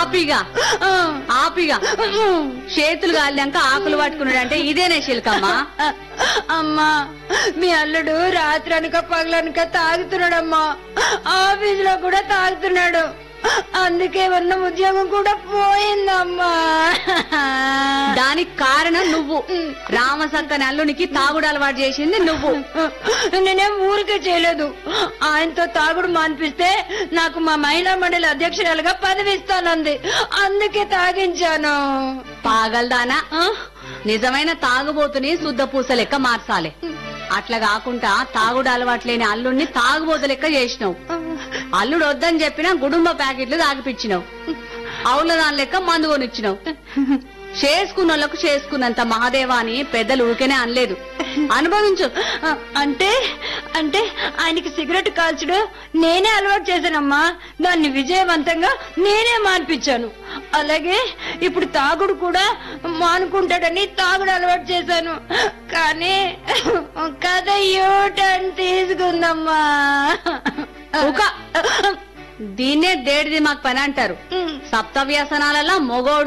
ఆపిగా ఆపిగా చేతులు కాలినాక ఆకులు పట్టుకున్నాడు అంటే ఇదేనే శిల్కమ్మా అమ్మా మీ అల్లుడు రాత్రి అనక పగలనక తాగుతున్నాడమ్మా ఆఫీస్ లో కూడా తాగుతున్నాడు అందుకే ఉన్న ఉద్యోగం కూడా పోయిందమ్మా దానికి కారణం నువ్వు రామసక్కని అల్లునికి తాగుడు అలవాటు చేసింది నువ్వు నేనేం ఊరికే చేయలేదు ఆయనతో తాగుడు మాన్పిస్తే నాకు మా మహిళా మండలి అధ్యక్షురాలుగా పదవి ఇస్తానంది అందుకే తాగించాను పాగల్దానా నిజమైన తాగుబోతుని శుద్ధ పూస లెక్క మార్చాలి అట్లా కాకుండా తాగుడు అలవాట్లేని అల్లుడిని తాగుబోతు లెక్క చేసినావు అల్లుడు వద్దని చెప్పినా గుడుంబ ప్యాకెట్లు తాగిపించినావు అవుల దాని లెక్క మందు కొనిచ్చినావు చేసుకున్న వాళ్ళకు చేసుకున్నంత మహాదేవా అని పెద్దలు ఊరికేనే అనలేదు అనుభవించు ఆ, అంటే అంటే ఆయనకి సిగరెట్ కాల్చడం నేనే అలవాటు చేశానమ్మా దాన్ని విజయవంతంగా నేనే మాన్పించాను అలాగే ఇప్పుడు తాగుడు కూడా మానుకుంటాడని తాగుడు అలవాటు చేశాను కానీ కథ యూటర్న్ తీసుకుందమ్మా ఊక. దీన్నే దేడిది మాకు పని అంటారు సప్త వ్యసనాలలో మొగోడు